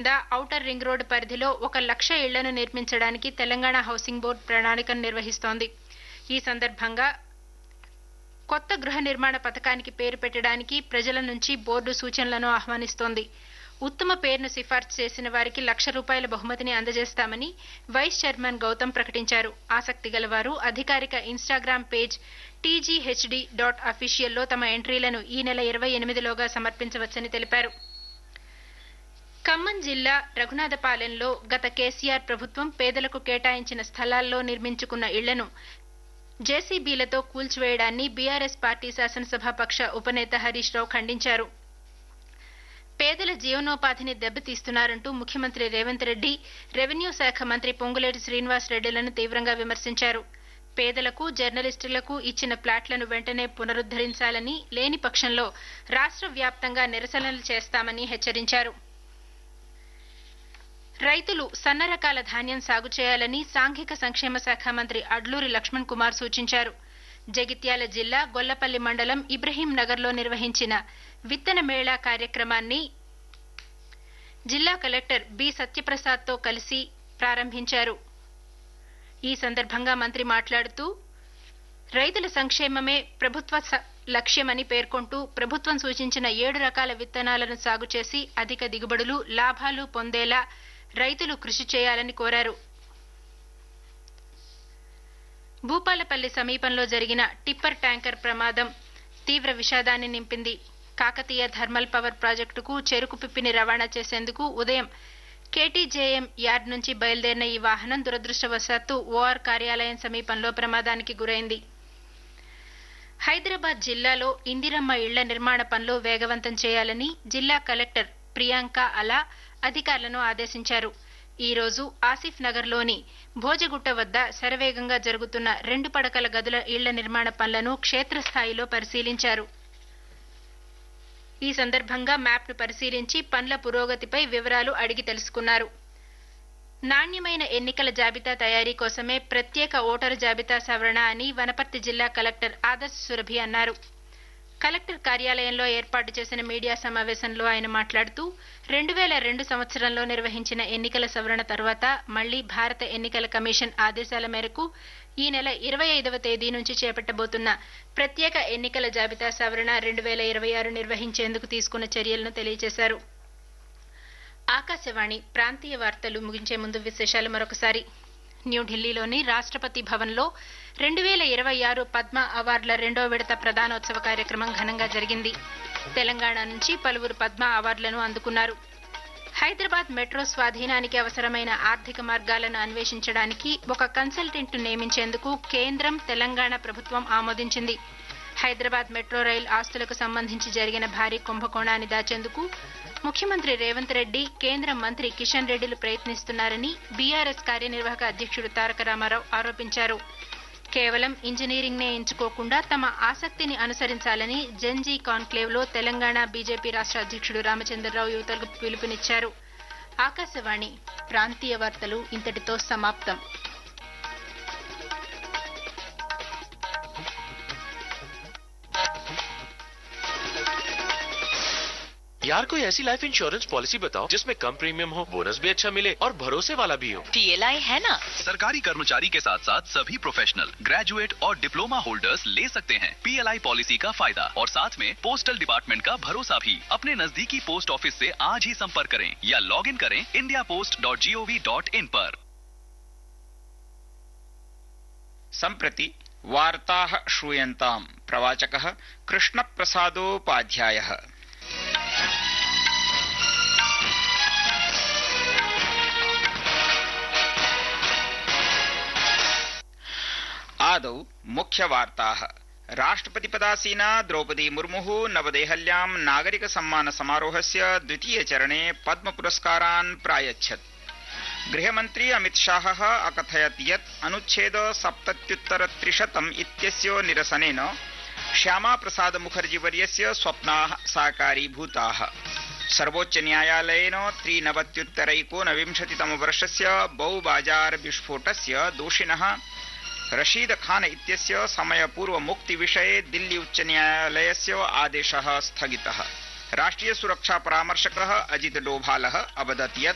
కింద outer ring road పరిధిలో ఒక లక్ష ఇళ్లను నిర్మించడానికి తెలంగాణ హౌసింగ్ బోర్డు ప్రణాళికను నిర్వహిస్తోంది ఈ సందర్భంగా కొత్త గృహ నిర్మాణ పథకానికి పేరు పెట్టడానికి ప్రజల నుంచి బోర్డు సూచనలను ఆహ్వానిస్తోంది ఉత్తమ పేరును సిఫార్సు చేసిన వారికి లక్ష రూపాయల బహుమతిని అందజేస్తామని వైస్ చైర్మన్ గౌతమ్ ప్రకటించారు ఆసక్తి గలవారు అధికారిక ఇన్స్టాగ్రామ్ పేజ్ టీజీహెచ్డి డాట్ అఫీషియల్లో తమ ఎంట్రీలను ఈ నెల ఇరవై ఎనిమిదిలోగా సమర్పించవచ్చని తెలిపారు ఖమ్మం జిల్లా రఘునాథపాలెంలో గత కేసీఆర్ ప్రభుత్వం పేదలకు కేటాయించిన స్థలాల్లో నిర్మించుకున్న ఇళ్లను జేసీబీలతో కూల్చివేయడాన్ని బీఆర్ఎస్ పార్టీ శాసనసభాపక్ష ఉపనేత హరీష్ రావు ఖండించారు పేదల జీవనోపాధిని దెబ్బతీస్తున్నారంటూ ముఖ్యమంత్రి రేవంత్ రెడ్డి రెవెన్యూ శాఖ మంత్రి పొంగులేటి శ్రీనివాస్ రెడ్డిలను తీవ్రంగా విమర్శించారు పేదలకు జర్నలిస్టులకు ఇచ్చిన ప్లాట్లను వెంటనే పునరుద్దరించాలని లేని పక్షంలో రాష్ట్ర వ్యాప్తంగా నిరసనలు చేస్తామని హెచ్చరించారు రైతులు సన్న రకాల ధాన్యం సాగు చేయాలని సాంఘిక సంక్షేమ శాఖ మంత్రి అడ్లూరి లక్ష్మణ్ కుమార్ సూచించారు జగిత్యాల జిల్లా గొల్లపల్లి మండలం ఇబ్రహీం నగర్లో నిర్వహించిన విత్తన మేళా కార్యక్రమాన్ని జిల్లా కలెక్టర్ బి సత్యప్రసాద్తో కలిసి ప్రారంభించారు ఈ సందర్భంగా మంత్రి మాట్లాడుతూ రైతుల సంక్షేమమే ప్రభుత్వ స- లక్ష్యమని పేర్కొంటూ ప్రభుత్వం సూచించిన ఏడు రకాల విత్తనాలను సాగు చేసి అధిక దిగుబడులు లాభాలు పొందేలా రైతులు కృషి చేయాలని కోరారు భూపాలపల్లి సమీపంలో జరిగిన టిప్పర్ ట్యాంకర్ ప్రమాదం తీవ్ర విషాదాన్ని నింపింది కాకతీయ థర్మల్ పవర్ ప్రాజెక్టుకు చెరుకు పిప్పిని రవాణా చేసేందుకు ఉదయం కేటీజేఎం యార్డ్ నుంచి బయలుదేరిన ఈ వాహనం దురదృష్టవశాత్తు ఓఆర్ కార్యాలయం సమీపంలో ప్రమాదానికి గురైంది హైదరాబాద్ జిల్లాలో ఇందిరమ్మ ఇళ్ల నిర్మాణ పనులు వేగవంతం చేయాలని జిల్లా కలెక్టర్ ప్రియాంక అలా అధికారులను ఆదేశించారు ఈ రోజు ఆసిఫ్ నగర్లోని భోజగుట్ట వద్ద శరవేగంగా జరుగుతున్న రెండు పడకల గదుల ఇళ్ల నిర్మాణ పనులను క్షేత్రస్థాయిలో పరిశీలించారు ఈ సందర్భంగా మ్యాప్ను పరిశీలించి పనుల పురోగతిపై వివరాలు అడిగి తెలుసుకున్నారు నాణ్యమైన ఎన్నికల జాబితా తయారీ కోసమే ప్రత్యేక ఓటరు జాబితా సవరణ అని వనపర్తి జిల్లా కలెక్టర్ ఆదర్శ్ సురభి అన్నారు కలెక్టర్ కార్యాలయంలో ఏర్పాటు చేసిన మీడియా సమావేశంలో ఆయన మాట్లాడుతూ రెండు వేల రెండు సంవత్సరంలో నిర్వహించిన ఎన్నికల సవరణ తర్వాత మళ్లీ భారత ఎన్నికల కమిషన్ ఆదేశాల మేరకు ఈ నెల ఇరవై ఐదవ తేదీ నుంచి చేపట్టబోతున్న ప్రత్యేక ఎన్నికల జాబితా సవరణ రెండు వేల ఇరవై ఆరు నిర్వహించేందుకు తీసుకున్న చర్యలను తెలియజేశారు ఆకాశవాణి ప్రాంతీయ వార్తలు ముగించే ముందు విశేషాలు మరొకసారి న్యూఢిల్లీలోని రాష్ట్రపతి భవన్లో రెండు వేల ఇరవై ఆరు పద్మ అవార్డుల రెండో విడత ప్రధానోత్సవ కార్యక్రమం ఘనంగా జరిగింది తెలంగాణ నుంచి పలువురు పద్మ అవార్డులను అందుకున్నారు హైదరాబాద్ మెట్రో స్వాధీనానికి అవసరమైన ఆర్థిక మార్గాలను అన్వేషించడానికి ఒక కన్సల్టెంట్ను నియమించేందుకు కేంద్రం తెలంగాణ ప్రభుత్వం ఆమోదించింది హైదరాబాద్ మెట్రో రైల్ ఆస్తులకు సంబంధించి జరిగిన భారీ కుంభకోణాన్ని దాచేందుకు ముఖ్యమంత్రి రేవంత్ రెడ్డి కేంద్ర మంత్రి కిషన్ రెడ్డిలు ప్రయత్నిస్తున్నారని బీఆర్ఎస్ కార్యనిర్వాహక అధ్యక్షుడు తారక రామారావు ఆరోపించారు కేవలం ఇంజనీరింగ్ నే ఎంచుకోకుండా తమ ఆసక్తిని అనుసరించాలని జెన్జీ కాన్క్లేవ్ లో తెలంగాణ బీజేపీ రాష్ట్ర అధ్యక్షుడు రామచంద్రరావు యువతలకు పిలుపునిచ్చారు ఆకాశవాణి ప్రాంతీయ వార్తలు ఇంతటితో సమాప్తం यार कोई ऐसी लाइफ इंश्योरेंस पॉलिसी बताओ जिसमें कम प्रीमियम हो बोनस भी अच्छा मिले और भरोसे वाला भी हो पीएलआई है ना सरकारी कर्मचारी के साथ साथ सभी प्रोफेशनल ग्रेजुएट और डिप्लोमा होल्डर्स ले सकते हैं पीएलआई पॉलिसी का फायदा और साथ में पोस्टल डिपार्टमेंट का भरोसा भी अपने नजदीकी पोस्ट ऑफिस से आज ही संपर्क करें या लॉग इन करें India post dot G O V dot in पर सम्प्रति वार्ताः श्रूयन्ताम् प्रवाचकः कृष्णप्रसादोपाध्यायः आदौ मुख्यवार्ताः राष्ट्रपतिपदासीना द्रौपदी मुर्मुः नवदेहल्यां नागरिक सम्मान समारोहस्य द्वितीय चरणे पद्म पुरस्कारान् प्रायच्छत् गृहमन्त्री अमितशाहः अकथयत् यत् अनुच्छेद सप्तत्युत्तर त्रिशतम् इत्यस्य निरसनेन श्यामाप्रसाद मुखर्जी वर्यस्य स्वप्नाः साकारीभूताः सर्वोच्च न्यायालयेन त्रिनवत्युत्तरैकोनविंशतितमवर्षस्य बौबाजार विस्फोटस्य दोषिणः रशीद खान इत्यस्य समयपूर्वमुक्तिविषये दिल्ली उच्च न्यायालयस्य आदेशः स्थगितः राष्ट्रिय सुरक्षा परामर्शकः अजित डोभालः अवदत् यत्